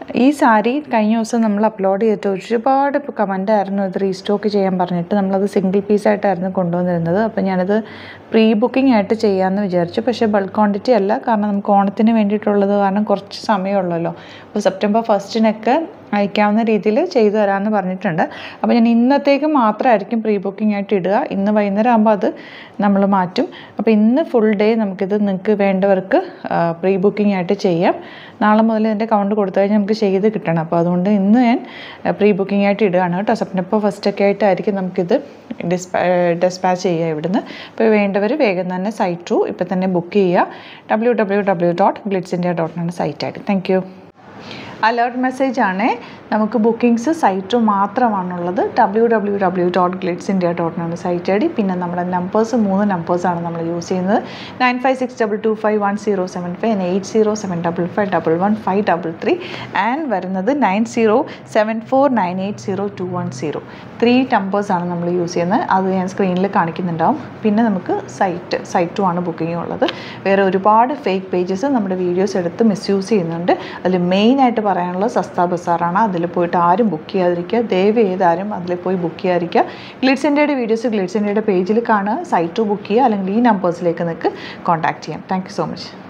ഈ സാരി കഴിഞ്ഞ ദിവസം നമ്മൾ അപ്ലോഡ് ചെയ്തിട്ട് ഒരുപാട് കമൻ്റ് ആയിരുന്നു ഇത് റീസ്റ്റോക്ക് ചെയ്യാൻ പറഞ്ഞിട്ട് നമ്മളത് സിംഗിൾ പീസായിട്ടായിരുന്നു കൊണ്ടുവന്നിരുന്നത് അപ്പോൾ ഞാനത് പ്രീ ബുക്കിംഗ് ആയിട്ട് ചെയ്യാമെന്ന് വിചാരിച്ചു പക്ഷേ ബൾക്ക് ക്വാണ്ടിറ്റി അല്ല കാരണം നമുക്ക് ഓണത്തിന് വേണ്ടിയിട്ടുള്ളത് കാരണം കുറച്ച് സമയമുള്ളല്ലോ അപ്പോൾ സെപ്റ്റംബർ ഫസ്റ്റിനൊക്കെ അയക്കാവുന്ന രീതിയിൽ ചെയ്തു തരാമെന്ന് പറഞ്ഞിട്ടുണ്ട് അപ്പോൾ ഞാൻ ഇന്നത്തേക്ക് മാത്രമായിരിക്കും പ്രീ ബുക്കിംഗ് ആയിട്ട് ഇടുക ഇന്ന് വൈകുന്നേരം ആകുമ്പോൾ അത് നമ്മൾ മാറ്റും അപ്പോൾ ഇന്ന് ഫുൾ ഡേ നമുക്കിത് നിങ്ങൾക്ക് വേണ്ടവർക്ക് പ്രീ ബുക്കിംഗ് ആയിട്ട് ചെയ്യാം നാളെ മുതൽ എൻ്റെ അക്കൗണ്ട് കൊടുത്തു കഴിഞ്ഞാൽ നമുക്ക് ചെയ്ത് കിട്ടണം അപ്പോൾ അതുകൊണ്ട് ഇന്ന് ഞാൻ പ്രീ ബുക്കിംഗ് ആയിട്ട് ഇടുകയാണ് കേട്ടോ സെപ്റ്റംബർ ഫസ്റ്റ് ഒക്കെ ആയിട്ടായിരിക്കും നമുക്കിത് ഡിസ്പാ ഡിസ്പാച്ച് ചെയ്യുക ഇവിടുന്ന് അപ്പോൾ വേണ്ടവർ വേഗം തന്നെ സൈറ്റ് ടു ഇപ്പോൾ തന്നെ ബുക്ക് ചെയ്യുക W W W dot glitz India dot ആണ് സൈറ്റായിട്ട് താങ്ക് യു അലേർട്ട് മെസ്സേജ് ആണ് നമുക്ക് ബുക്കിംഗ്സ് സൈറ്റ് മാത്രമാണുള്ളത് W W W dot glitz India dot ആണ് സൈറ്റ് ഐ ഡി പിന്നെ നമ്മുടെ നമ്പേഴ്സ് മൂന്ന് നമ്പേഴ്സാണ് നമ്മൾ യൂസ് ചെയ്യുന്നത് nine five six double two five one zero seven five eight zero seven double five double one five double three and വരുന്നത് nine zero seven four nine eight zero to one zero three നമ്പേഴ്സാണ് നമ്മൾ use ചെയ്യുന്നത് അത് ഞാൻ സ്ക്രീനിൽ കാണിക്കുന്നുണ്ടാവും പിന്നെ നമുക്ക് സൈറ്റ് സൈറ്റ് ടു ആണ് ബുക്കിംഗ് ഉള്ളത് വേറെ ഒരുപാട് ഫേക്ക് പേജസ് നമ്മുടെ വീഡിയോസ് എടുത്ത് മിസ്യൂസ് ചെയ്യുന്നുണ്ട് അതിൽ മെയിനായിട്ട് പറയാനുള്ളത് സസ്ത ബസാറാണ് അതിൽ പോയിട്ട് ആരും ബുക്ക് ചെയ്യാതിരിക്കുക ദയവ് ചെയ്താരും അതിൽ പോയി ബുക്ക് ചെയ്യാതിരിക്കുക ഗ്ലിഡ്സ് ഇന്ത്യയുടെ വീഡിയോസ് ഗ്ലിഡ്സ് ഇന്ത്യയുടെ പേജിൽ കാണുക സൈറ്റ് ടു ബുക്ക് ചെയ്യുക അല്ലെങ്കിൽ ഈ നമ്പേഴ്സിലേക്ക് നിങ്ങൾക്ക് കോൺടാക്ട് ചെയ്യാം താങ്ക് യു സോ മച്ച്